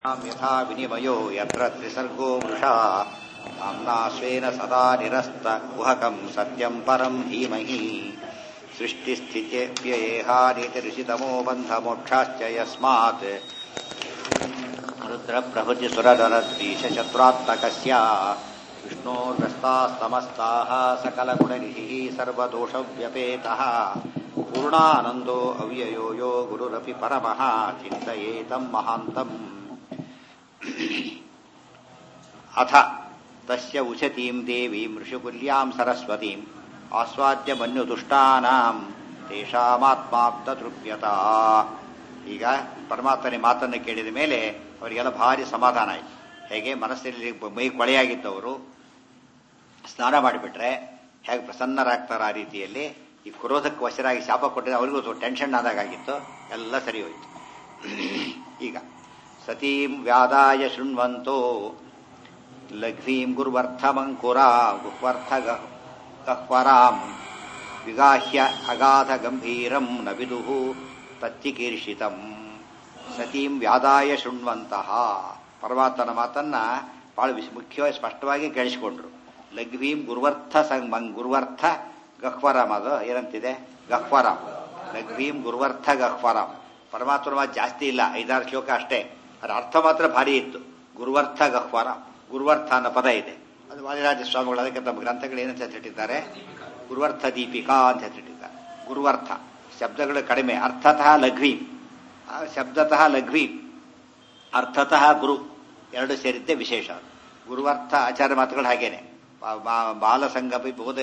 यथा विनिमयो यत्र त्रिसर्गो वृषा नाम्ना स्वेन सदा निरस्त कुहकम् सत्यम् परम् धीमहि सृष्टिस्थित्यप्ययेहानीतिऋषितमो बन्धमोक्षाश्च यस्मात् रुद्रप्रभृतिसुरनरद्वीशचतुरात्मकस्य विष्णोर्व्यस्तास्तमस्ताः सकलगुणनिधिः सर्वदोषव्यपेतः पूर्णानन्दो अव्ययो यो गुरुरपि परमः चिन्तयेतम् महान्तम् अथ तस्य उशतीम् देवीम् ऋषिकुल्याम् सरस्वतीम् ಆಸ್ವಾದ್ಯ ಮನ್ಯುದುಷ್ಟಾನಾಂ ತೇಷಾಮಾತ್ಮಾಪ್ತತೃಪ್ಯತ ಈಗ ಪರಮಾತ್ಮನ ಮಾತನ್ನು ಕೇಳಿದ ಮೇಲೆ ಅವರಿಗೆಲ್ಲ ಭಾರಿ ಸಮಾಧಾನ ಆಯಿತು ಹೇಗೆ ಮನಸ್ಸಲ್ಲಿ ಮೈ ಕೊಳೆಯಾಗಿದ್ದವರು ಸ್ನಾನ ಮಾಡಿಬಿಟ್ರೆ ಹೇಗೆ ಪ್ರಸನ್ನರಾಗ್ತಾರ ಆ ರೀತಿಯಲ್ಲಿ ಈ ಕ್ರೋಧಕ್ಕೆ ವಶರಾಗಿ ಶಾಪ ಕೊಟ್ಟಿದ್ರೆ ಅವರಿಗೂ ಟೆನ್ಷನ್ ಆದಾಗಿತ್ತು ಎಲ್ಲ ಸರಿ ಹೋಯ್ತು ಈಗ ಸತೀಂ ವ್ಯಾದಾಯ ಶೃಣ್ವಂತೋ ಲಘ್ವೀಂ ಗುರ್ವರ್ಥಮಂಕುರ ಗುಹ್ವರ್ಥ ಗಹ್ವರಾಂ ವಿಗಾಹ್ಯ ಅಗಾಧ ಗಂಭೀರಂ ನ ವಿದುಃ ತಚ್ಚಿಕೀರ್ಷಿತಂ ಸತೀಂ ವ್ಯಾದಾಯ ಶೃಣ್ವಂತಹ ಪರಮಾತ್ಮನ ಮಾತನ್ನ ಬಹಳ ಮುಖ್ಯವಾಗಿ ಸ್ಪಷ್ಟವಾಗಿ ಕೇಳಿಸಿಕೊಂಡ್ರು ಲಘ್ವೀಂ ಗುರ್ವರ್ಥ ಸಂಗ್ ಗುರ್ವರ್ಥ ಗಹ್ವರಾಮ್ ಅದು ಏನಂತಿದೆ ಗಹ್ವರಾಮ್ ಲಘ್ವೀಂ ಗುರ್ವರ್ಥ ಗಹ್ವರಾಮ್ ಪರಮಾತ್ಮನ ಮಾತು ಜಾಸ್ತಿ ಇಲ್ಲ ಐದಾರು ಶ್ಲೋಕ ಅಷ್ಟೇ ಅದರ ಅರ್ಥ ಮಾತ್ರ ಭಾರಿ ಇತ್ತು ಗುರುವರ್ಥ ಗಹ್ವರ ಗುರುವರ್ಥ ಅನ್ನೋ ಪದ ಇದೆ ಅದು ವಾದಿರಾಜ ಸ್ವಾಮಿಗಳು ಅದಕ್ಕೆ ತಮ್ಮ ಗ್ರಂಥಗಳು ಏನಂತ ಹೆಸರಿಟ್ಟಿದ್ದಾರೆ ಗುರುವರ್ಥ ದೀಪಿಕಾ ಅಂತ ಹೆಸರಿಟ್ಟಿದ್ದಾರೆ ಗುರುವರ್ಥ ಶಬ್ದಗಳು ಕಡಿಮೆ ಅರ್ಥತಃ ಲಘ್ವಿ ಶಬ್ದತಃ ಲಘ್ವಿ ಅರ್ಥತಃ ಗುರು ಎರಡು ಸೇರಿದ್ದೆ ವಿಶೇಷ ಗುರುವರ್ಥ ಆಚಾರ ಮಾತುಗಳು ಹಾಗೇನೆ ಬಾಲ ಸಂಗಪಿ ಬೋಧ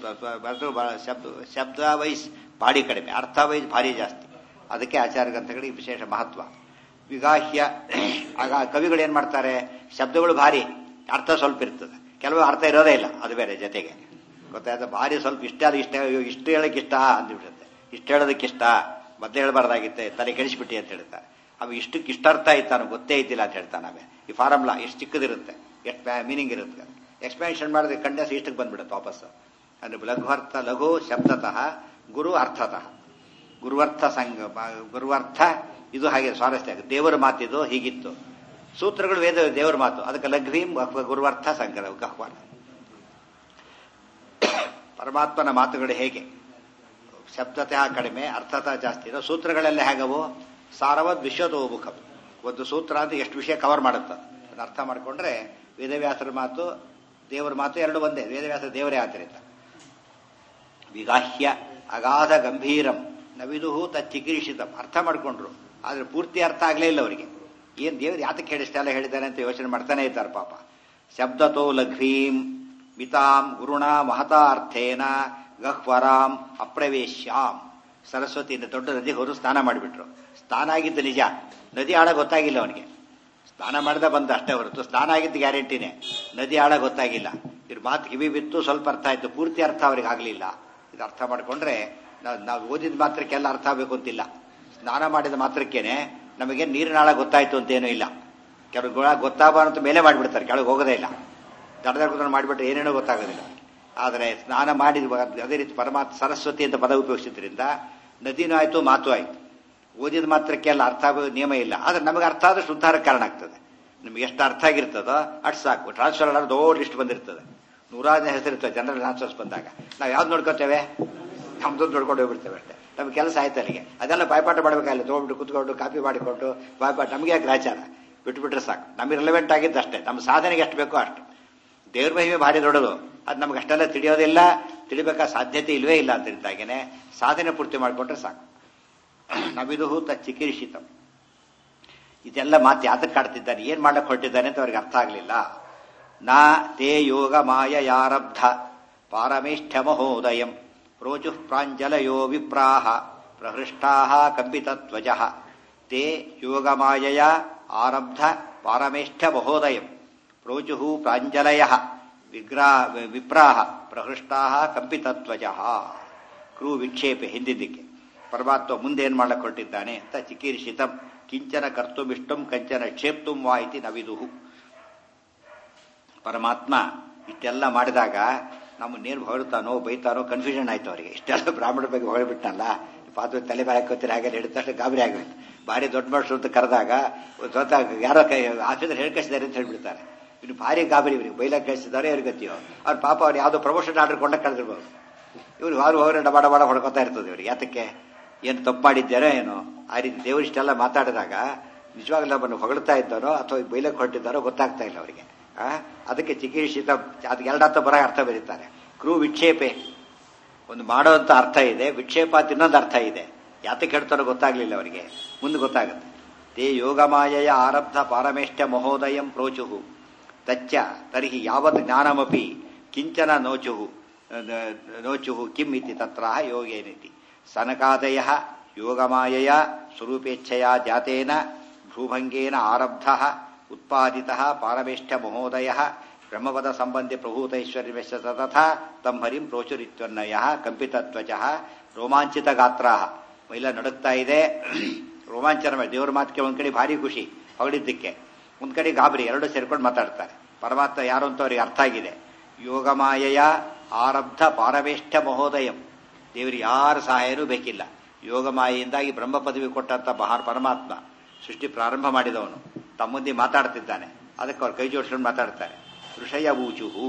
ಶಬ್ದ ಶಬ್ದ ವೈಸ್ ಭಾರಿ ಕಡಿಮೆ ಅರ್ಥ ವೈಸ್ ಭಾರಿ ಜಾಸ್ತಿ ಅದಕ್ಕೆ ಆಚಾರ ಗ್ರಂಥಗಳಿಗೆ ವಿಶೇಷ ಮಹತ್ವ ವಿಗಾಹ್ಯ ಆಗ ಕವಿಗಳು ಏನ್ ಮಾಡ್ತಾರೆ ಶಬ್ದಗಳು ಭಾರಿ ಅರ್ಥ ಸ್ವಲ್ಪ ಇರ್ತದೆ ಕೆಲವು ಅರ್ಥ ಇರೋದೇ ಇಲ್ಲ ಅದು ಬೇರೆ ಜೊತೆಗೆ ಗೊತ್ತಾಯ್ತು ಭಾರಿ ಸ್ವಲ್ಪ ಇಷ್ಟ ಆದ ಇಷ್ಟ ಇಷ್ಟ ಹೇಳಕ್ ಇಷ್ಟ ಅಂದ್ಬಿಡುತ್ತೆ ಇಷ್ಟ ಹೇಳೋದಕ್ಕೆ ಇಷ್ಟ ಮತ್ತೆ ಹೇಳ್ಬಾರ್ದಾಗಿತ್ತೆ ತಲೆ ಕೆಡಿಸ್ಬಿಟ್ಟಿ ಅಂತ ಹೇಳ್ತಾರೆ ಅವು ಇಷ್ಟಕ್ಕೆ ಇಷ್ಟ ಅರ್ಥ ಆಯ್ತಾನು ಗೊತ್ತೇ ಇದ್ದಿಲ್ಲ ಅಂತ ಹೇಳ್ತಾನೆ ನಾವೇ ಈ ಫಾರ್ಮುಲಾ ಎಷ್ಟು ಚಿಕ್ಕದಿರುತ್ತೆ ಎಷ್ಟು ಮೀನಿಂಗ್ ಇರುತ್ತೆ ಎಕ್ಸ್ಪ್ಯಾನ್ಷನ್ ಮಾಡಿದ್ರೆ ಕಂಡಸ್ ಇಷ್ಟಕ್ಕೆ ಬಂದ್ಬಿಡುತ್ತೆ ವಾಪಸ್ ಅಂದ್ರೆ ಲಘುವರ್ಥ ಲಘು ಶಬ್ದತಃ ಗುರು ಅರ್ಥತಃ ಗುರುವರ್ಥ ಸಂಘ ಗುರುವರ್ಥ ಇದು ಹಾಗೆ ಸ್ವಾರಸ್ಯ ದೇವರ ಮಾತಿದು ಹೀಗಿತ್ತು ಸೂತ್ರಗಳು ವೇದ ದೇವರ ಮಾತು ಅದಕ್ಕೆ ಲಘ್ವೀಂ ಗುರುವರ್ಥ ಸಂಗ್ರಹ ಗಹ್ವಾರ ಪರಮಾತ್ಮನ ಮಾತುಗಳು ಹೇಗೆ ಶಬ್ದತಃ ಕಡಿಮೆ ಅರ್ಥತಃ ಜಾಸ್ತಿ ಇರೋ ಸೂತ್ರಗಳೆಲ್ಲ ಹೇಗವು ಸಾರವದ್ ವಿಶ್ವತೋಮುಖ ಒಂದು ಸೂತ್ರ ಅಂತ ಎಷ್ಟು ವಿಷಯ ಕವರ್ ಮಾಡುತ್ತೆ ಅದನ್ನ ಅರ್ಥ ಮಾಡಿಕೊಂಡ್ರೆ ವೇದವ್ಯಾಸರ ಮಾತು ದೇವರ ಮಾತು ಎರಡು ಒಂದೇ ವೇದವ್ಯಾಸ ದೇವರೇ ಆದ್ದರಿಂದ ವಿಗಾಹ್ಯ ಅಗಾಧ ಗಂಭೀರಂ ನವಿದುಹು ತಚ್ಚಿಕಿರಿಷಿತಂ ಅರ್ಥ ಮಾಡ್ಕೊಂಡ್ರು ಆದ್ರೆ ಪೂರ್ತಿ ಅರ್ಥ ಆಗ್ಲೇ ಇಲ್ಲ ಅವರಿಗೆ ಏನ್ ದೇವ್ರು ಯಾತಕ್ಕೆ ಹೇಳಿಷ್ಟೆಲ್ಲ ಹೇಳಿದ್ದಾನೆ ಅಂತ ಯೋಚನೆ ಮಾಡ್ತಾನೆ ಇದ್ದಾರೆ ಪಾಪ ಶಬ್ದತೋ ಲಘ್ವೀಂ ಮಿತಾಂ ಗುರುಣ ಮಹತಾ ಅರ್ಥೇನ ಗಹ್ವರಾಂ ಅಪ್ರವೇಶ್ಯಾಂ ಸರಸ್ವತಿ ದೊಡ್ಡ ನದಿ ಹೋರು ಸ್ನಾನ ಮಾಡಿಬಿಟ್ರು ಸ್ನಾನ ಆಗಿದ್ದು ನಿಜ ನದಿ ಆಳ ಗೊತ್ತಾಗಿಲ್ಲ ಅವನಿಗೆ ಸ್ನಾನ ಮಾಡಿದ ಬಂದ ಅಷ್ಟೇ ಹೊರತು ಸ್ನಾನ ಆಗಿದ್ದು ಗ್ಯಾರಂಟಿನೇ ನದಿ ಆಳ ಗೊತ್ತಾಗಿಲ್ಲ ಇವ್ರ ಮಾತು ಕಿವಿ ಬಿತ್ತು ಸ್ವಲ್ಪ ಅರ್ಥ ಆಯ್ತು ಪೂರ್ತಿ ಅರ್ಥ ಅವ್ರಿಗೆ ಆಗ್ಲಿಲ್ಲ ಇದು ಅರ್ಥ ಮಾಡ್ಕೊಂಡ್ರೆ ನಾವು ಓದಿದ ಮಾತ್ರಕ್ಕೆಲ್ಲ ಅರ್ಥ ಆಗಬೇಕು ಅಂತಿಲ್ಲ ಸ್ನಾನ ಮಾಡಿದ ಮಾತ್ರಕ್ಕೇನೆ ನಮಗೆ ನೀರಿನ ಆಳ ಗೊತ್ತಾಯ್ತು ಅಂತೇನೂ ಇಲ್ಲ ಕೆಲವು ಗುಣ ಗೊತ್ತಾಗಬಾರಂತ ಮೇಲೆ ಮಾಡಿಬಿಡ್ತಾರೆ ಕೆಳಗೆ ಹೋಗೋದೇ ಇಲ್ಲ ದಡದ ಕೂತ್ಕೊಂಡು ಮಾಡಿಬಿಟ್ರೆ ಏನೇನೋ ಗೊತ್ತಾಗೋದಿಲ್ಲ ಆದರೆ ಸ್ನಾನ ಮಾಡಿದ ಅದೇ ರೀತಿ ಪರಮಾತ್ಮ ಸರಸ್ವತಿ ಅಂತ ಪದ ಉಪಯೋಗಿಸಿದ್ರಿಂದ ನದಿನೂ ಆಯ್ತು ಮಾತು ಆಯ್ತು ಓದಿದ ಮಾತ್ರಕ್ಕೆಲ್ಲ ಅರ್ಥ ಆಗೋ ನಿಯಮ ಇಲ್ಲ ಆದ್ರೆ ನಮಗೆ ಅರ್ಥ ಆದ್ರೆ ಉದ್ಧಾರಕ್ಕೆ ಕಾರಣ ಆಗ್ತದೆ ನಿಮ್ಗೆ ಎಷ್ಟು ಅರ್ಥ ಆಗಿರ್ತದೋ ಅಷ್ಟು ಸಾಕು ಟ್ರಾನ್ಸ್ಫರ್ ಆಡೋದು ದೊಡ್ಡ ಲಿಸ್ಟ್ ಬಂದಿರ್ತದೆ ನೂರಾರು ಹೆಸರಿರ್ತದೆ ಜನರಲ್ ಟ್ರಾನ್ಸ್ಫರ್ಸ್ ಬಂದಾಗ ನಾವು ಯಾವ್ದು ನೋಡ್ಕೋತೇವೆ ನಮ್ದು ನೋಡ್ಕೊಂಡು ಹೋಗ್ಬಿಡ್ತೇವೆ ಅಷ್ಟೇ ನಮ್ಮ ಕೆಲಸ ಆಯ್ತು ಅಲ್ಲಿಗೆ ಅದೆಲ್ಲ ಬಾಯ್ಪಾಠ ಮಾಡಬೇಕಾಗಿಲ್ಲ ತೊಗೊಂಡು ಕುತ್ಕೊಂಡು ಕಾಪಿ ಮಾಡಿಕೊಂಡು ಬಾಯ್ಪಾಠ ನಮಗೆ ಯಾಕೆ ಗ್ರಾಚಾರ ಬಿಟ್ಬಿಟ್ರೆ ಸಾಕು ನಮಗೆ ರಿಲೆವೆಂಟ್ ಆಗಿದ್ದು ಅಷ್ಟೇ ನಮ್ಮ ಸಾಧನೆಗೆ ಎಷ್ಟು ಬೇಕೋ ಅಷ್ಟು ದೇವ್ರ ಮಹಿಮೆ ಭಾರಿ ದೊಡ್ಡದು ಅದು ನಮ್ಗೆ ಅಷ್ಟೆಲ್ಲ ತಿಳಿಯೋದಿಲ್ಲ ತಿಳಿಬೇಕಾದ ಸಾಧ್ಯತೆ ಇಲ್ವೇ ಇಲ್ಲ ಅಂತಂದಾಗೇನೆ ಸಾಧನೆ ಪೂರ್ತಿ ಮಾಡಿಕೊಂಡ್ರೆ ಸಾಕು ನವಿದು ಚಿಕಿರಿಷಿತ ಇದೆಲ್ಲ ಮಾತು ಯಾತಕ್ಕೆ ಕಾಡ್ತಿದ್ದಾನೆ ಏನ್ ಮಾಡಕ್ ಹೊರಟಿದ್ದಾನೆ ಅಂತ ಅವ್ರಿಗೆ ಅರ್ಥ ಆಗ್ಲಿಲ್ಲ ನಾ ತೇ ಯೋಗ ಮಾಯ ಯಾರಬ್ಧ ಪಾರಮೇಷ್ಠ ಮಹೋದಯಂ ರೋಚು ಪ್ರಾಂಜಲಯೋ ವಿಪ್ರಾಹ ಪ್ರಹೃಷ್ಟಾ ಕಂಪಿತತ್ವಜ ತೇ ಯೋಗಮಾಯಯ ಆರಬ್ಧ ಪಾರಮೇಷ್ಠ ಮಹೋದಯಂ ಪ್ರೋಚು ಪ್ರಾಂಜಲಯ ವಿಗ್ರಾ ವಿಪ್ರಾಹ ಪ್ರಹೃಷ್ಟಾ ಕಂಪಿತತ್ವಜ ಕ್ರೂ ವಿಕ್ಷೇಪೆ ಹಿಂದಿದ್ದಕ್ಕೆ ಪರಮಾತ್ಮ ಮುಂದೆ ಏನ್ ಮಾಡಕ್ ಹೊರಟಿದ್ದಾನೆ ಅಂತ ಚಿಕೀರ್ಷಿತಂ ಕಿಂಚನ ಕರ್ತುಮಿಷ್ಟಂ ಕಂಚನ ಕ್ಷೇಪ್ತುಂ ವಾ ಇತಿ ನವಿದುಹು ಪರಮಾತ್ಮ ಇಷ್ಟೆಲ್ಲ ಮಾಡಿದಾಗ ನಮ್ಮನ್ನೇನು ಹೊರತಾನೋ ಬೈತಾನೋ ಕನ್ಫ್ಯೂಷನ್ ಆಯ್ತು ಅವರಿಗೆ ಇಷ್ಟೆಲ್ಲ ಬ್ರಾಹ್ಮಣರ ಬಗ್ಗೆ ಹೊರಬಿಟ್ನಲ್ಲ ಪಾತ್ರ ತಲೆ ಮೇಲೆ ಹಾಕೋತೀರಿ ಹಾಗೆ ಹಿಡಿದ ತಕ್ಷಣ ಗಾಬರಿ ಆಗೋಯ್ತು ಭಾರಿ ದೊಡ್ಡ ಮನುಷ್ಯರು ಅಂತ ಕರೆದಾಗ ಸ್ವತಃ ಯಾರೋ ಕೈ ಆಫೀಸರ್ ಹೇಳಿ ಕಳಿಸಿದ್ದಾರೆ ಅಂತ ಹೇಳ್ಬಿಡ್ತಾರೆ ಇನ್ನು ಭಾರಿ ಗಾಬರಿ ಇವರಿಗೆ ಬೈಲಾಗ ಕಳಿಸಿದ್ದಾರೆ ಅವ್ರಿಗೆ ಗೊತ್ತಿಯೋ ಅವ್ರ ಪಾಪ ಅವ್ರು ಯಾವುದೋ ಪ್ರಮೋಷನ್ ಆರ್ಡರ್ ಕೊಂಡ ಕಳೆದಿರ್ಬೋದು ಇವ್ರು ವಾರು ಹೋಗ್ರೆ ಡಬಾಡ ಬಾಡ ಹೊಡ್ಕೊತಾ ಇರ್ತದೆ ಇವ್ರಿಗೆ ಯಾತಕ್ಕೆ ಏನು ತಪ್ಪು ಮಾಡಿದ್ದಾರೋ ಏನೋ ಆ ರೀತಿ ದೇವರು ಇಷ್ಟೆಲ್ಲ ಮಾತಾಡಿದಾಗ ನಿಜವಾಗ್ಲೂ ನಮ್ಮನ್ನು ಹೊಗಳ್ತಾ ಇದ್ದಾರೋ ಅಥವಾ ಬೈಲಕ್ಕೆ ಹೊರಟಿದ್ದಾರೋ ಗೊತ್ತಾಗ್ತಾ ಇಲ್ಲ ಅವರಿಗೆ ಆ ಅದಕ್ಕೆ ಚಿಕಿತ್ಸಿತ ಅದಕ್ಕೆ ಎರಡರ್ಥ ಬರ ಅರ್ಥ ಬರೀತಾರೆ ಕ್ರೂ ವಿಕ್ಷೇಪೆ ಒಂದು ಮಾಡೋಂಥ ಅರ್ಥ ಇದೆ ವಿಕ್ಷೇಪ ಅಂತ ಇನ್ನೊಂದು ಅರ್ಥ ಇದೆ ಯಾತಕ್ಕೆ ಹೇಳ್ತಾರೋ ಗೊತ್ತಾಗ್ಲಿಲ್ಲ ಅವರಿಗೆ ಮುಂದೆ ಗೊತ್ತಾಗುತ್ತೆ ತೇ ಯೋಗಮಾಯಯ ಆರಬ್ಧ ಪಾರಮೇಷ್ಟ ಮಹೋದಯಂ ಪ್ರೋಚುಹು ತಚ್ಚ ತರ್ಹಿ ಯಾವತ್ ಜ್ಞಾನಮಪಿ ಕಿಂಚನ ನೋಚುಹು ನೋಚುಹು ಕಿಂ ಇತಿ ತತ್ರ ಯೋಗೇನಿತಿ ಸನಕಾದಯ ಯೋಗಮಾಯಯ ಸ್ವರೂಪೇಚ್ಛೆಯ ಜಾತೇನ ಭ್ರೂಭಂಗೇನ ಆರಬ್ಧ ಉತ್ಪಾದಿತ ಪಾರಮೇಷ್ಟ ಮಹೋದಯ ಬ್ರಹ್ಮಪದ ಸಂಬಂಧಿ ಪ್ರಭೂತೈಶ್ವರ್ಯಶ್ಚ ತಥಾ ತಂ ಹರಿಂ ಪ್ರೋಚುರಿತ್ವನ್ನಯ ಕಂಪಿತತ್ವಚ ರೋಮಾಂಚಿತ ಗಾತ್ರ ಮೈಲ ನಡುಕ್ತಾ ಇದೆ ರೋಮಾಂಚನ ಮಾಡಿ ದೇವರ ಮಾತಿಗೆ ಒಂದ್ ಕಡೆ ಭಾರಿ ಖುಷಿ ಹೊಗಳಿದ್ದಕ್ಕೆ ಒಂದ್ ಕಡೆ ಗಾಬರಿ ಎರಡು ಸೇರ್ಕೊಂಡು ಮಾತಾಡ್ತಾರೆ ಪರಮಾತ್ಮ ಯಾರು ಅಂತ ಅವ್ರಿಗೆ ಅರ್ಥ ಆಗಿದೆ ಯೋಗಮಾಯಯ ಆರಬ್ಧ ಪಾರಮೇಷ್ಠ ಮಹೋದಯಂ ದೇವರಿಗೆ ಯಾರ ಸಹಾಯನೂ ಬೇಕಿಲ್ಲ ಯೋಗಮಾಯೆಯಿಂದಾಗಿ ಬ್ರಹ್ಮ ಪದವಿ ಕೊಟ್ಟಂತ ಮಹಾನ್ ಪರಮಾತ್ಮ ಸೃಷ್ಟಿ ಪ್ರಾರಂಭ ಮಾಡಿದವನು ತಮ್ಮ ಮುಂದೆ ಮಾತಾಡ್ತಿದ್ದಾನೆ ಅದಕ್ಕೆ ಅವ್ರು ಕೈ ಜೋಡಿಸ್ಕೊಂಡು ಮಾತಾಡ್ತಾರೆ ಋಷಯ ಊಚುಹು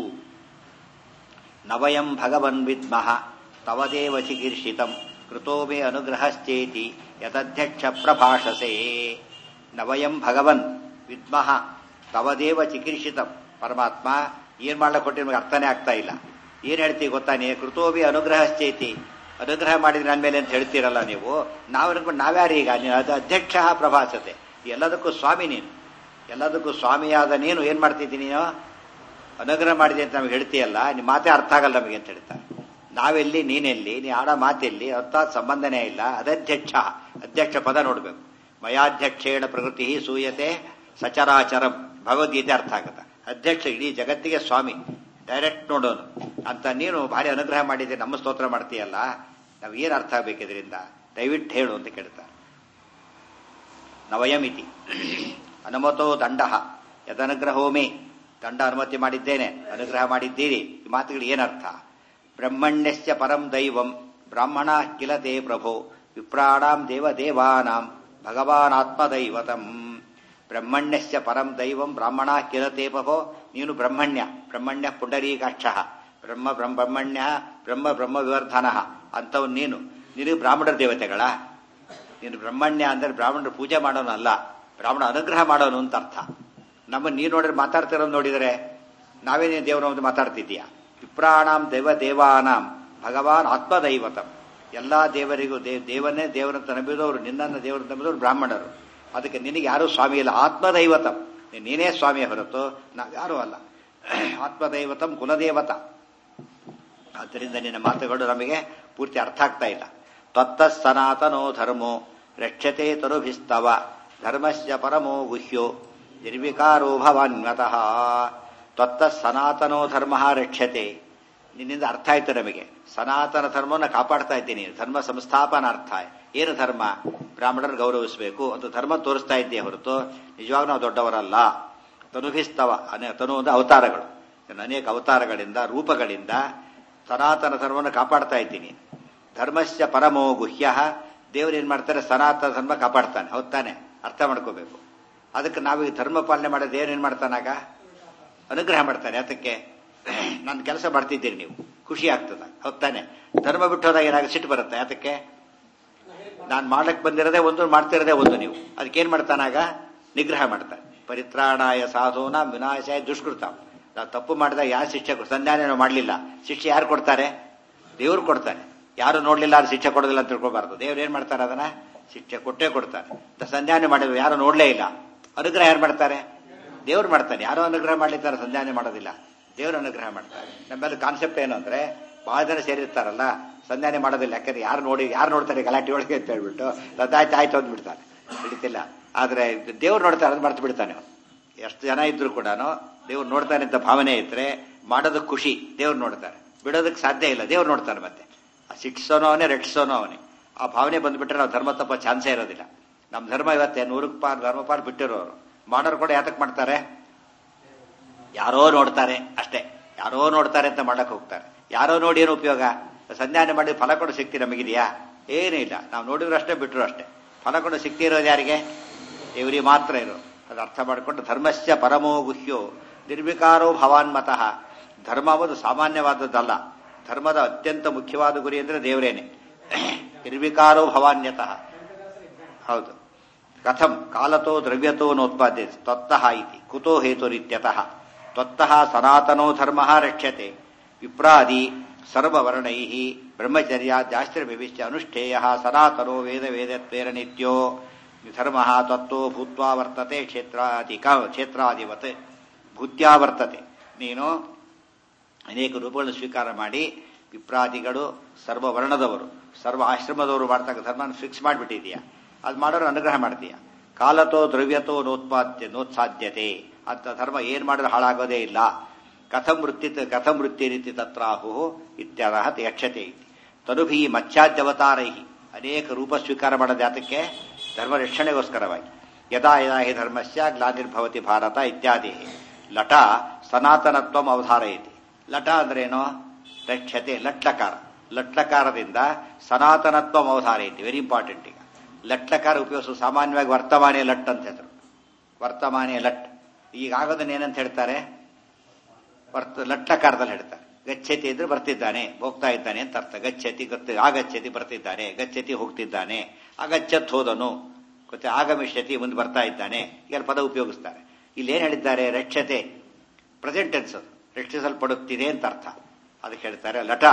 ನವಯಂ ಭಗವನ್ ವಿದ್ಮಃ ತವದೇವ ಚಿಕೀರ್ಷಿತಂ ಕೃತೋ ಮೇ ಅನುಗ್ರಹಶ್ಚೇತಿ ಯದಧ್ಯಕ್ಷ ಪ್ರಭಾಷಸೆ ನವಯಂ ಭಗವನ್ ವಿದ್ಮಃ ತವದೇವ ಚಿಕೀರ್ಷಿತಂ ಪರಮಾತ್ಮ ಏನ್ ಮಾಡ್ಲಕ್ಕೆ ಕೊಟ್ಟಿರೋ ನಮಗೆ ಅರ್ಥನೇ ಆಗ್ತಾ ಇಲ್ಲ ಏನ್ ಹೇಳ್ತೀವಿ ಗೊತ್ತಾನೆ ಕೃತೋಬಿ ಅನುಗ್ರಹಶ್ಚೇತಿ ಅನುಗ್ರಹ ಮಾಡಿದ್ರೆ ನನ್ನ ಮೇಲೆ ಅಂತ ಹೇಳ್ತೀರಲ್ಲ ನೀವು ನಾವು ಅನ್ಕೊಂಡು ನಾವ್ಯಾರು ಈಗ ನೀನು ಅದು ಅಧ್ಯಕ್ಷ ಪ್ರಭಾಸತೆ ಎಲ್ಲದಕ್ಕೂ ಸ್ವಾಮಿ ನೀನು ಎಲ್ಲದಕ್ಕೂ ಸ್ವಾಮಿಯಾದ ನೀನು ಏನ್ ಮಾಡ್ತಿದ್ದೀನಿ ನೀನು ಅನುಗ್ರಹ ಮಾಡಿದೆ ಅಂತ ನಮ್ಗೆ ಹೇಳ್ತೀಯಲ್ಲ ನಿಮ್ಮ ಮಾತೇ ಅರ್ಥ ಆಗಲ್ಲ ನಮಗೆ ಅಂತ ಹೇಳ್ತಾರೆ ನಾವೆಲ್ಲಿ ನೀನೆಲ್ಲಿ ನೀ ಆಡೋ ಮಾತೆಲ್ಲಿ ಅರ್ಥಾತ್ ಸಂಬಂಧನೇ ಇಲ್ಲ ಅದಧ್ಯಕ್ಷ ಅಧ್ಯಕ್ಷ ಪದ ನೋಡ್ಬೇಕು ಮಯಾಧ್ಯಕ್ಷೇಣ ಪ್ರಕೃತಿ ಸೂಯತೆ ಸಚರಾಚರಂ ಭಗವದ್ಗೀತೆ ಅರ್ಥ ಆಗುತ್ತೆ ಅಧ್ಯಕ್ಷ ಇಡೀ ಜಗತ್ತಿಗೆ ಸ್ವಾಮಿ ಡೈರೆಕ್ಟ್ ನೋಡೋನು ಅಂತ ನೀನು ಭಾರಿ ಅನುಗ್ರಹ ಮಾಡಿದ್ದೆ ನಮ್ಮ ಸ್ತೋತ್ರ ಮಾಡ್ತೀಯಲ್ಲ ನಾವು ಏನು ಅರ್ಥ ಆಗ್ಬೇಕು ಇದರಿಂದ ದಯವಿಟ್ಟು ಹೇಳು ಅಂತ ಕೇಳ್ತಾರೆ ನವಯಮಿತಿ ಅನುಮತೋ ದಂಡ ಯದನುಗ್ರಹೋಮಿ ದಂಡ ಅನುಮತಿ ಮಾಡಿದ್ದೇನೆ ಅನುಗ್ರಹ ಮಾಡಿದ್ದೀರಿ ಈ ಮಾತುಗಳು ಏನರ್ಥ ಬ್ರಹ್ಮಣ್ಯಸ್ಯ ಪರಂ ದೈವಂ ಬ್ರಾಹ್ಮಣ ಕಿಲತೆ ಪ್ರಭೋ ವಿಪ್ರಾಣಾಂ ದೇವದೇವಾನಾಂ ಭಗವಾನಾತ್ಮದೈವತಂ ಬ್ರಹ್ಮಣ್ಯಸ್ಯ ಪರಂ ದೈವಂ ಬ್ರಾಹ್ಮಣ ಕಿಲತೆ ಪ್ರಭೋ ನೀನು ಬ್ರಹ್ಮಣ್ಯ ಬ್ರಹ್ಮಣ್ಯ ಪುಂಡರೀಕಾಕ್ಷ ಬ್ರಹ್ಮ ಬ್ರಹ್ಮ ಬ್ರಹ್ಮಣ್ಯ ಬ್ರಹ್ಮ ಬ್ರಹ್ಮ ವಿವರ್ಧನ ಅಂಥವ್ ನೀನು ನೀನು ಬ್ರಾಹ್ಮಣರ ದೇವತೆಗಳ ನೀನು ಬ್ರಹ್ಮಣ್ಯ ಅಂದ್ರೆ ಬ್ರಾಹ್ಮಣರು ಪೂಜೆ ಮಾಡೋನು ಅಲ್ಲ ಬ್ರಾಹ್ಮಣ ಅನುಗ್ರಹ ಮಾಡೋನು ಅಂತ ಅರ್ಥ ನಮ್ಮ ನೀನು ನೋಡಿದ್ರೆ ಮಾತಾಡ್ತಿರೋದು ನೋಡಿದರೆ ನಾವೇ ನೀನು ದೇವರ ಒಂದು ಮಾತಾಡ್ತಿದ್ದೀಯ ವಿಪ್ರಾಣಾಂ ದೇವ ದೇವಾನಾಂ ಭಗವಾನ್ ಆತ್ಮದೈವತಂ ಎಲ್ಲಾ ದೇವರಿಗೂ ದೇವ್ ದೇವನ್ನೇ ದೇವರಂತ ನಂಬಿದವರು ನಿನ್ನನ್ನು ದೇವರಂತ ನಂಬಿದವರು ಬ್ರಾಹ್ಮಣರು ಅದಕ್ಕೆ ನಿನಗೆ ಯಾರೂ ಸ್ವಾಮಿ ಇಲ್ಲ ಆತ್ಮದೈವತಂ ನೀನೇ ಸ್ವಾಮಿ ಹೊರತು ನಾವು ಯಾರೂ ಅಲ್ಲ ಆತ್ಮದೈವತಂ ಕುಲದೇವತ ಆದ್ದರಿಂದ ನಿನ್ನ ಮಾತುಗಳು ನಮಗೆ ಪೂರ್ತಿ ಅರ್ಥ ಆಗ್ತಾ ಇಲ್ಲ ತ್ವತ್ತ ಸನಾತನೋ ಧರ್ಮೋ ರಕ್ಷತೆ ತರುಭಿಸ್ತವ ಧರ್ಮಸ್ಯ ಪರಮೋ ಗುಹ್ಯೋ ನಿರ್ವಿಕಾರೋ ಭವಾನ್ವತಃ ತ್ವತ್ತ ಸನಾತನೋ ಧರ್ಮ ರಕ್ಷತೆ ನಿನ್ನಿಂದ ಅರ್ಥ ಆಯ್ತು ನಮಗೆ ಸನಾತನ ಧರ್ಮವನ್ನು ಕಾಪಾಡ್ತಾ ಇದ್ದೀನಿ ಧರ್ಮ ಸಂಸ್ಥಾಪನ ಅರ್ಥ ಏನು ಧರ್ಮ ಬ್ರಾಹ್ಮಣರನ್ನು ಗೌರವಿಸಬೇಕು ಅದು ಧರ್ಮ ತೋರಿಸ್ತಾ ಇದ್ದೀಯ ಹೊರತು ನಿಜವಾಗ್ ನಾವು ದೊಡ್ಡವರಲ್ಲ ತನುಭಿಸ್ತವ ಅನೇ ತನು ಅಂದ್ರೆ ಅವತಾರಗಳು ಅನೇಕ ಅವತಾರಗಳಿಂದ ರೂಪಗಳಿಂದ ಸನಾತನ ಧರ್ಮವನ್ನು ಕಾಪಾಡ್ತಾ ಇದ್ದೀನಿ ಧರ್ಮಸ್ಯ ಪರಮೋ ಗುಹ್ಯ ದೇವರು ಏನ್ ಮಾಡ್ತಾರೆ ಸನಾತನ ಧರ್ಮ ಕಾಪಾಡ್ತಾನೆ ಹೌದ್ ತಾನೆ ಅರ್ಥ ಮಾಡ್ಕೋಬೇಕು ಅದಕ್ಕೆ ನಾವೀಗ ಧರ್ಮ ಪಾಲನೆ ಮಾಡೋದು ಏನೇನ್ ಮಾಡ್ತಾನಾಗ ಅನುಗ್ರಹ ಮಾಡ್ತಾನೆ ಅದಕ್ಕೆ ನಾನು ಕೆಲಸ ಮಾಡ್ತಿದ್ದೀರಿ ನೀವು ಖುಷಿ ಆಗ್ತದ ಹೌದ್ ತಾನೆ ಧರ್ಮ ಬಿಟ್ಟು ಹೋದಾಗ ಏನಾಗ ಸಿಟ್ಟು ಬರುತ್ತೆ ಅದಕ್ಕೆ ನಾನು ಮಾಡಕ್ ಬಂದಿರೋದೇ ಒಂದು ಮಾಡ್ತಿರೋದೇ ಒಂದು ನೀವು ಅದಕ್ಕೆ ಏನ್ ಮಾಡ್ತಾನಾಗ ನಿಗ್ರಹ ಮಾಡ್ತಾನೆ ಪರಿತ್ರಾಣಾಯ ಸಾಧೋನ ವಿನಾಶಾಯ ದುಷ್ಕೃತ ನಾವು ತಪ್ಪು ಮಾಡಿದಾಗ ಯಾರು ಶಿಕ್ಷೆ ಸಂಧಾನ ಮಾಡಲಿಲ್ಲ ಶಿಕ್ಷೆ ಯಾರು ಕೊಡ್ತಾರೆ ದೇವ್ರು ಕೊಡ್ತಾನೆ ಯಾರು ನೋಡ್ಲಿಲ್ಲ ಅದು ಶಿಕ್ಷೆ ಕೊಡೋದಿಲ್ಲ ಅಂತ ತಿಳ್ಕೊಬಾರ್ದು ದೇವ್ರು ಏನ್ ಮಾಡ್ತಾರೆ ಅದನ್ನ ಶಿಕ್ಷೆ ಕೊಟ್ಟೇ ಕೊಡ್ತಾರೆ ಸಂಧಾನ ಮಾಡಿದ್ರು ಯಾರು ನೋಡ್ಲೇ ಇಲ್ಲ ಅನುಗ್ರಹ ಯಾರು ಮಾಡ್ತಾರೆ ದೇವ್ರು ಮಾಡ್ತಾನೆ ಯಾರು ಅನುಗ್ರಹ ಮಾಡ್ಲಿದ್ದಾರೆ ಸಂಧಾನ ಮಾಡೋದಿಲ್ಲ ದೇವ್ರು ಅನುಗ್ರಹ ಮಾಡ್ತಾರೆ ನಮ್ಮೆಲ್ಲ ಕಾನ್ಸೆಪ್ಟ್ ಏನು ಅಂದ್ರೆ ಬಹಳ ಜನ ಸೇರಿರ್ತಾರಲ್ಲ ಸಂಧಾನ ಮಾಡೋದಿಲ್ಲ ಯಾಕಂದ್ರೆ ಯಾರು ನೋಡಿ ಯಾರು ನೋಡ್ತಾರೆ ಗಲಾಟೆ ಒಳಗೆ ಅಂತ ಹೇಳ್ಬಿಟ್ಟು ಆಯ್ತು ಆಯ್ತು ಅಂದ್ಬಿಡ್ತಾನೆ ಹಿಡಿತಿಲ್ಲ ಆದ್ರೆ ದೇವ್ರು ನೋಡ್ತಾರೆ ಅದು ಮರ್ತು ಬಿಡ್ತಾನೆ ಅವನು ಎಷ್ಟು ಜನ ಇದ್ರು ಕೂಡ ದೇವ್ರು ನೋಡ್ತಾನೆ ಅಂತ ಭಾವನೆ ಇದ್ರೆ ಮಾಡೋದಕ್ಕೆ ಖುಷಿ ದೇವ್ರು ನೋಡ್ತಾರೆ ಬಿಡೋದಕ್ಕೆ ಸಾಧ್ಯ ಇಲ್ಲ ದೇವ್ರು ನೋಡ್ತಾನೆ ಮತ್ತೆ ಶಿಕ್ಷೋನೋ ಅವನೇ ರಕ್ಷಿಸೋನೋ ಅವನೇ ಆ ಭಾವನೆ ಬಂದ್ಬಿಟ್ರೆ ನಾವು ಧರ್ಮ ತಪ್ಪ ಚಾನ್ಸೇ ಇರೋದಿಲ್ಲ ನಮ್ಮ ಧರ್ಮ ಇವತ್ತೆ ನೂರಕ್ಕೆ ಪಾಲ್ ಧರ್ಮ ಪಾಲ್ ಬಿಟ್ಟಿರೋರು ಮಾಡೋರು ಕೂಡ ಯಾತಕ್ ಮಾಡ್ತಾರೆ ಯಾರೋ ನೋಡ್ತಾರೆ ಅಷ್ಟೇ ಯಾರೋ ನೋಡ್ತಾರೆ ಅಂತ ಮಾಡಕ್ ಹೋಗ್ತಾರೆ ಯಾರೋ ನೋಡಿ ಏನು ಉಪಯೋಗ ಸಂಧಾನ ಮಾಡಿ ಫಲ ಕೊಡೋ ಶಕ್ತಿ ನಮಗಿದೆಯಾ ಏನೂ ಇಲ್ಲ ನಾವು ನೋಡಿದ್ರು ಅಷ್ಟೇ ಬಿಟ್ಟರು ಅಷ್ಟೇ ಫಲ ಕೂಡ ಸಿಕ್ತಿರೋದು ಯಾರಿಗೆ ಇವರಿಗೆ ಮಾತ್ರ ಇರೋ ಅದು ಅರ್ಥ ಮಾಡಿಕೊಂಡು ಧರ್ಮಸ್ಯ ಪರಮೋ ಗುಹ್ಯೋ ನಿರ್ವಿಕಾರೋ ಭವಾನ್ಮತಃ ಧರ್ಮ ಒಂದು ಸಾಮಾನ್ಯವಾದದ್ದಲ್ಲ ಧರ್ಮದ ಅತ್ಯಂತ ಮುಖ್ಯವಾದ ಗುರಿ ಅಂದ್ರೆ ದೇವರೇನೆ ನಿರ್ವಿಕಾರೋ ಭವಾನ್ಯತಃ ಹೌದು ಕಥಂ ಕಾಲತೋ ದ್ರವ್ಯತೋ ನೋತ್ಪಾದ್ಯ ತ್ವತ್ತಃ ಇತಿ ಕುತೋ ಹೇತುರಿತ್ಯತಃ ತ್ವತ್ತಃ ಸನಾತನೋ ಧರ್ಮ ರಕ್ಷ್ಯತೆ ವಿಪ್ರಾದಿ ಸರ್ವವರ್ಣೈ ಬ್ರಹ್ಮಚರ್ಯಾದ್ಯಾಶ್ರವಿಶ್ಯ ಅನುಷ್ಠೇಯ ಸನಾತನೋ ವೇದ ವೇದತ್ವೇರ ನಿತ್ಯೋ ಧರ್ಮ ತತ್ವೋ ಭೂತ್ವಾ ವರ್ತತೆ ಕ್ಷೇತ್ರಾದಿ ಕ್ಷೇತ್ರಾದಿವತ್ ಭೂತ್ಯಾ ವರ್ತತೆ ನೀನು ಅನೇಕ ರೂಪಗಳನ್ನು ಸ್ವೀಕಾರ ಮಾಡಿ ವಿಪ್ರಾದಿಗಳು ಸರ್ವ ವರ್ಣದವರು ಸರ್ವ ಆಶ್ರಮದವರು ಮಾಡ್ತಕ್ಕ ಧರ್ಮ ಫಿಕ್ಸ್ ಮಾಡಿಬಿಟ್ಟಿದೀಯ ಅದು ಮಾಡೋರು ಅನುಗ್ರಹ ಮಾಡ್ತೀಯ ಕಾಲತೋ ದ್ರವ್ಯತೋ ನೋತ್ಪಾದ್ಯ ನೋತ್ಸಾಧ್ಯತೆ ಅಂತ ಧರ್ಮ ಏನ್ ಮಾಡಿದ್ರೆ ಹಾಳಾಗೋದೇ ಇಲ್ಲ ಕಥಂ ವೃತ್ತಿ ಕಥಂ ವೃತ್ತಿ ರೀತಿ ತತ್ರಾಹು ಇತ್ಯಾದ ಯಕ್ಷತೆ ಇತಿ ತನುಭಿ ಮಚ್ಚಾದ್ಯವತಾರೈ ಅನೇಕ ರೂಪ ಸ್ವೀಕಾರ ಮಾಡೋದು ಯಾತಕ್ಕೆ ಧರ್ಮ ರಕ್ಷಣೆಗೋಸ್ಕರವಾಗಿ ಯದಾ ಯದಾ ಹಿ ಧರ್ಮಸ್ಯ ಗ್ಲಾನಿರ್ಭವತಿ ಭಾರತ ಇತ್ಯಾದಿ ಲಟ ಸನಾತನತ್ವ ಅವಧಾರಯತಿ ಲಟ ಅಂದ್ರೇನು ರಕ್ಷತೆ ಲಟ್ಲಕಾರ ಲಟ್ಲಕಾರದಿಂದ ಸನಾತನತ್ವ ಅವಧಾರಯತಿ ವೆರಿ ಇಂಪಾರ್ಟೆಂಟ್ ಈಗ ಲಟ್ಲಕಾರ ಉಪಯೋಗಿಸು ಸಾಮಾನ್ಯವಾಗಿ ವರ್ತಮಾನೇ ಲಟ್ ಅಂತ ಹೆಸರು ವರ್ತಮಾನೇ ಲಟ್ ಈಗ ಆಗೋದನ್ನ ಏನಂತ ಹೇಳ್ತಾರೆ ವರ್ತ ಲಟ್ಲಕಾರದಲ್ಲಿ ಹೇಳ್ತಾರೆ ಗಚ್ಚತಿ ಇದ್ರೆ ಬರ್ತಿದ್ದಾನೆ ಹೋಗ್ತಾ ಇದ್ದಾನೆ ಅಂತ ಅರ್ಥ ಗಚ್ಚತಿ ಗೊತ್ತ ಆಗಚ್ಚತಿ ಬರ್ತಿದ್ದಾನೆ ಗಚ್ಚತಿ ಹೋಗ್ತಿದ್ದಾನೆ ಅಗಚ್ಚತ್ ಹೋದನು ಗೊತ್ತೆ ಆಗಮಿಷ್ಯತಿ ಮುಂದೆ ಬರ್ತಾ ಇದ್ದಾನೆ ಈಗ ಪದ ಉಪಯೋಗಿಸ್ತಾರೆ ಇಲ್ಲಿ ಏನ್ ಹೇಳಿದ್ದಾರೆ ರಕ್ಷತೆ ಪ್ರೆಸೆಂಟ್ ಟೆನ್ಸ್ ಅದು ರಕ್ಷಿಸಲ್ಪಡುತ್ತಿದೆ ಅಂತ ಅರ್ಥ ಅದಕ್ಕೆ ಹೇಳ್ತಾರೆ ಲಟ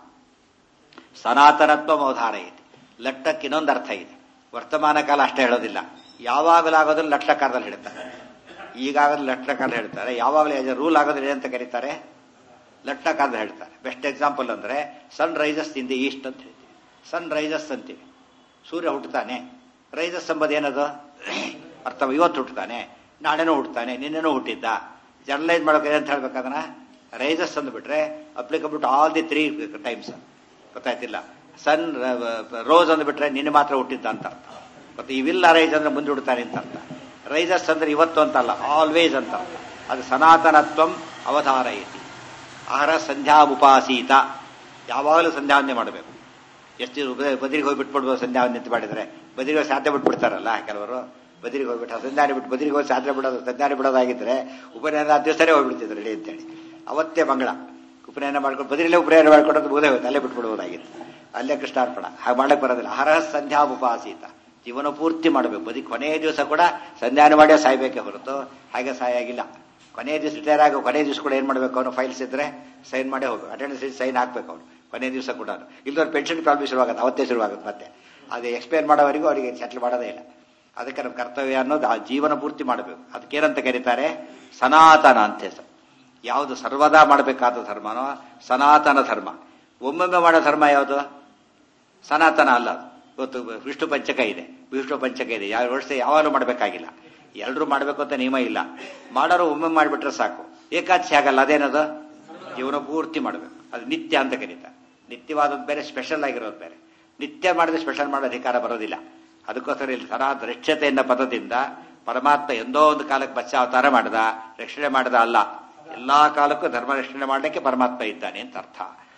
ಸನಾತನತ್ವ ಅವಧಾರ ಇದೆ ಲಟ್ಟಕ್ಕೆ ಇನ್ನೊಂದು ಅರ್ಥ ಇದೆ ವರ್ತಮಾನ ಕಾಲ ಅಷ್ಟೇ ಹೇಳೋದಿಲ್ಲ ಯಾವಾಗಲಾಗೋದ್ರೂ ಲಟ್ಲಕಾರದಲ್ಲಿ ಹೇಳ್ತಾರೆ ಈಗಾಗಲೂ ಲಟ್ಲಕಾರದಲ್ಲಿ ಹೇಳ್ತಾರೆ ಯಾವಾಗಲೂ ರೂಲ್ ಆಗೋದಿಲ್ಲ ಅಂತ ಕರೀತಾರೆ ಲಟ್ಲಕಾರದಲ್ಲಿ ಹೇಳ್ತಾರೆ ಬೆಸ್ಟ್ ಎಕ್ಸಾಂಪಲ್ ಅಂದ್ರೆ sun rises in the east ಅಂತ ಹೇಳ್ತೀವಿ ಸನ್ ರೈಸಸ್ ಅಂತೀವಿ ಸೂರ್ಯ ಹುಟ್ಟುತ್ತಾನೆ ರೈಸಸ್ ಎಂಬುದು ಏನದು ಅರ್ಥ ಇವತ್ತು ಹುಟ್ಟುತ್ತಾನೆ ನಾಳೆನೂ ಹುಟ್ಟುತ್ತಾನೆ ನಿನ್ನೆನೂ ಹುಟ್ಟಿದ್ದ ಜರ್ನಲೈಸ್ ಮಾಡೋಕೆ ಅಂತ ಹೇಳ್ಬೇಕದನ್ನ ರೈಸಸ್ ಅಂದ್ಬಿಟ್ರೆ applicable to all the three times ಗೊತ್ತಾಯ್ತಿಲ್ಲ ಸನ್ ರೋಸ್ ಅಂದ್ಬಿಟ್ರೆ ನಿನ್ನೆ ಮಾತ್ರ ಹುಟ್ಟಿದ್ದ ಅಂತ ಅರ್ಥ ಮತ್ತೆ ಈ ವಿಲ್ ರೈಸ್ ಅಂದ್ರೆ ಮುಂದೆ ಹುಡ್ತಾನೆ ಅಂತ ಅರ್ಥ ರೈಸಸ್ ಅಂದ್ರೆ ಇವತ್ತು ಅಂತಲ್ಲ ಆಲ್ವೇಸ್ ಅಂತ ಅರ್ಥ ಅದು ಸನಾತನತ್ವಂ ಅವತಾರ ಐತಿ ಆಹಾರ ಸಂಧ್ಯಾ ಉಪಾಸೀತ ಯಾವಾಗಲೂ ಸಂಧ್ಯಾವಂದನೆ ಮಾಡಬೇಕು ಎಷ್ಟು ಬದಿರಿಗೆ ಹೋಗಿ ಬಿಟ್ಬಿಡ್ಬೋದು ಸಂಧ್ಯಾವಂದನೆ ಅಂತ ಮಾಡಿದ್ರೆ ಬದಿರಿಗೆ ಹೋಗಿ ಸಾಧ್ಯ ಬಿಟ್ಬಿಡ್ತಾರಲ್ಲ ಕೆಲವರು ಬದಿರಿಗೆ ಹೋಗ್ಬಿಟ್ಟು ಸಂಧಾನ ಬಿಟ್ಟು ಬದಿರಿಗೆ ಹೋಗಿ ಸಾಧ್ಯ ಬಿಡೋದು ಸಂಧಾನ ಬಿಡೋದಾಗಿದ್ರೆ ಉಪನಯನ ದಿವಸನೇ ಹೋಗ್ಬಿಡ್ತಿದ್ರು ರೆಡಿ ಅಂತೇಳಿ ಅವತ್ತೇ ಮಂಗಳ ಉಪನಯನ ಮಾಡ್ಕೊಂಡು ಬದಿರಲ್ಲೇ ಉಪನಯನ ಮಾಡ್ಕೊಂಡು ಮುಗದೆ ಹೋಯ್ತು ಅಲ್ಲೇ ಬಿಟ್ಬಿಡ್ಬೋದಾಗಿತ್ತು ಅಲ್ಲೇ ಕೃಷ್ಣಾರ್ಪಣ ಹಾಗೆ ಮಾಡಕ್ ಬರೋದಿಲ್ಲ ಹರಹ ಸಂಧ್ಯಾ ಉಪಾಸೀತ ಜೀವನ ಪೂರ್ತಿ ಮಾಡಬೇಕು ಬದಿ ಕೊನೆಯ ದಿವಸ ಕೂಡ ಸಂಧಾನ ಮಾಡೇ ಸಾಯ್ಬೇಕೇ ಹೊರತು ಹಾಗೆ ಸಾಯಾಗಿಲ್ಲ ಕೊನೆಯ ದಿವಸ ರಿಟೈರ್ ಆಗ ಕೊನೆಯ ದಿವಸ ಕೂಡ ಏನ್ ಮಾಡ್ಬೇಕು ಅವನು ಫೈಲ್ಸ್ ಇದ್ರೆ ಸೈನ್ ಮಾಡೇ ಹೋಗ್ಬೇಕು ಅಟೆಂಡೆನ್ಸ್ ಸೈನ್ ಹಾಕ್ಬೇಕು ಅವನು ಕೊನೆಯ ದಿವಸ ಕೂಡ ಇಲ್ಲದವ್ರು ಪೆನ್ಷನ್ ಪ್ರಾಬ್ಲಮ್ ಶುರುವಾಗುತ್ತೆ ಅವತ್ತೇ ಶುರುವಾಗುತ್ತೆ ಮತ್ತೆ ಅದು ಎಕ್ಸ್ಪೈರ್ ಮಾಡೋವರೆಗೂ ಅವರಿಗೆ ಸೆಟ್ಲ್ ಮಾಡೋದೇ ಇಲ್ಲ ಅದಕ್ಕೆ ನಮ್ಮ ಕರ್ತವ್ಯ ಅನ್ನೋದು ಆ ಜೀವನ ಪೂರ್ತಿ ಮಾಡಬೇಕು ಅದಕ್ಕೇನಂತ ಕರೀತಾರೆ ಸನಾತನ ಅಂತ ಹೆಸರು ಯಾವುದು ಸರ್ವದಾ ಮಾಡಬೇಕಾದ ಧರ್ಮನೋ ಸನಾತನ ಧರ್ಮ ಒಮ್ಮೊಮ್ಮೆ ಮಾಡೋ ಧರ್ಮ ಯಾವುದು ಸನಾತನ ಅಲ್ಲ ಇವತ್ತು ವಿಷ್ಣು ಪಂಚಕ ಇದೆ ವಿಷ್ಣು ಪಂಚಕ ಇದೆ ಯಾವ ವರ್ಷ ಯಾವಾಗಲೂ ಮಾಡಬೇಕಾಗಿಲ್ಲ ಎಲ್ಲರೂ ಮಾಡಬೇಕು ಅಂತ ನಿಯಮ ಇಲ್ಲ ಮಾಡೋರು ಒಮ್ಮೆ ಮಾಡಿಬಿಟ್ರೆ ಸಾಕು ಏಕಾದಶಿ ಆಗಲ್ಲ ಅದೇನದು ಜೀವನ ಪೂರ್ತಿ ಮಾಡಬೇಕು ಅದು ನಿತ್ಯ ಅಂತ ಕರೀತಾರೆ ನಿತ್ಯವಾದದ್ದು ಬೇರೆ ಸ್ಪೆಷಲ್ ಆಗಿರೋದು ಬೇರೆ ನಿತ್ಯ ಮಾಡಿದ್ರೆ ಸ್ಪೆಷಲ್ ಮಾಡೋ ಅಧಿಕಾರ ಬರೋದಿಲ್ಲ ಅದಕ್ಕೋಸ್ಕರ ಇಲ್ಲಿ ಸನಾತ ರಕ್ಷತೆ ಎನ್ನ ಪದದಿಂದ ಪರಮಾತ್ಮ ಎಂದೋ ಒಂದು ಕಾಲಕ್ಕೆ ಬಚ್ಚ ಅವತಾರ ಮಾಡದ ರಕ್ಷಣೆ ಮಾಡದ ಅಲ್ಲ ಎಲ್ಲಾ ಕಾಲಕ್ಕೂ ಧರ್ಮ ರಕ್ಷಣೆ ಮಾಡಲಿಕ್ಕೆ ಪರಮಾತ್ಮ ಇದ್ದಾನೆ ಅಂತ ಅರ್ಥ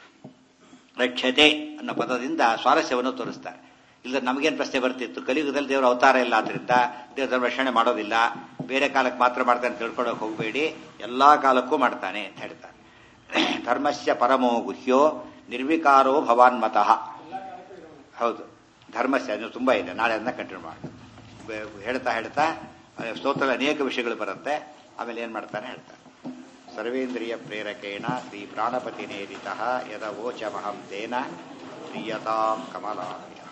ರಕ್ಷತೆ ಅನ್ನೋ ಪದದಿಂದ ಸ್ವಾರಸ್ಯವನ್ನು ತೋರಿಸ್ತಾರೆ ಇಲ್ಲ ನಮಗೇನು ಪ್ರಶ್ನೆ ಬರ್ತಿತ್ತು ಕಲಿಯುಗದಲ್ಲಿ ದೇವರ ಅವತಾರ ಇಲ್ಲ ಆದ್ರಿಂದ ದೇವ್ರ ಧರ್ಮ ರಕ್ಷಣೆ ಮಾಡೋದಿಲ್ಲ ಬೇರೆ ಕಾಲಕ್ಕೆ ಮಾತ್ರ ಮಾಡ್ತಾನೆ ತಿಳ್ಕೊಳಕ್ ಹೋಗಬೇಡಿ ಎಲ್ಲಾ ಕಾಲಕ್ಕೂ ಮಾಡ್ತಾನೆ ಅಂತ ಹೇಳ್ತಾರೆ ಧರ್ಮಸ್ಯ ಪರಮೋ ಗುಹ್ಯೋ ನಿರ್ವಿಕಾರೋ ಭವಾನ್ ಮತಃ ಹೌದು ಧರ್ಮಸ್ಯ ಅದು ತುಂಬಾ ಇದೆ ನಾಳೆ ಅದನ್ನ ಕಂಟಿನ್ಯೂ ಮಾಡಿ ಹೇಳ್ತಾ ಹೇಳ್ತಾ ಸ್ತೋತ್ರ ಅನೇಕ ವಿಷಯಗಳು ಬರುತ್ತೆ ಆಮೇಲೆ ಏನ್ ಮಾಡ್ತಾನೆ ಹೇಳ್ತಾರೆ ಸರ್ವೇಂದ್ರಿಯ ಪ್ರೇರಕೇಣ ಶ್ರೀ ಪ್ರಾಣಪತಿ ನೇರಿತ ಯದ ವೋಚಮಹಂ ತೇನ ಪ್ರಿಯತಾಂ ಕಮಲಾಭ್ಯ